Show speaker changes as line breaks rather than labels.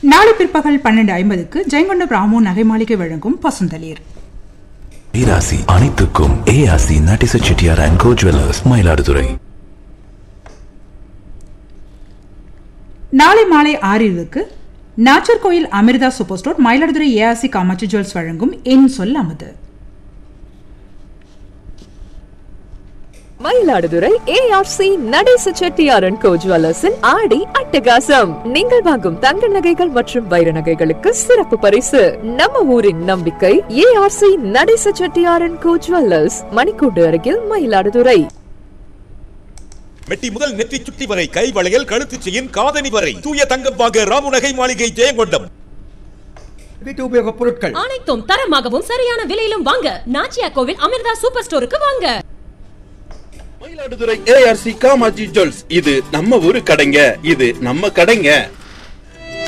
நாளை பிற்பகல் பன்னெண்டு ஐம்பதுக்கு ஜெயங்கொண்ட ராமு நகை மாளிகை வழங்கும் பசுந்தளிர்
ஈராசி அனைத்துக்கும் ஏஆசி நட்டிச Chettiar and co jewellers Mayiladuthurai
நாளை மாலை ஆறு இருபதுக்கு Nachiyarkoil Amirtha super store Mayiladuthurai ARC Kamatchi jewels வழங்கும் என் சொல் அமுது
மயிலாடுதுறை ஏஆர்சி நடேச செட்டியாரன் கோ ஜுவல்லர்ஸின் ஆடி அட்டகாசம் நீங்கள் வாங்கும் தங்க நகைகள் மற்றும் வைர நகைகளுக்கு சிறப்பு பரிசு நம்ம ஊரின் நம்பிக்கை ஏஆர்சி நடேச செட்டியாரன் கோ ஜுவல்லர்ஸ் மணிக்கூண்டு அருகில் மயிலாடுதுறை
மெட்டி முதல் நெற்றி சுட்டி வரை கை வளையல் கழுத்துச் செயின் காதணி வரை தூய தங்கம் வாங்க ராமுநகை மாளிகை ஜெயங்கொண்டம்
வீட்டு உபயோகப் பொருட்கள்
அனைத்தும் தரமாகவும் சரியான விலையிலும் வாங்க நாச்சியா கோவில் அமிர்தா சூப்பர் ஸ்டோருக்கு வாங்க
மயிலாடுதுறை ஏஆர்சி காமாஜி ஜுவல்ஸ் இது நம்ம ஊரு கடைங்க இது நம்ம கடைங்க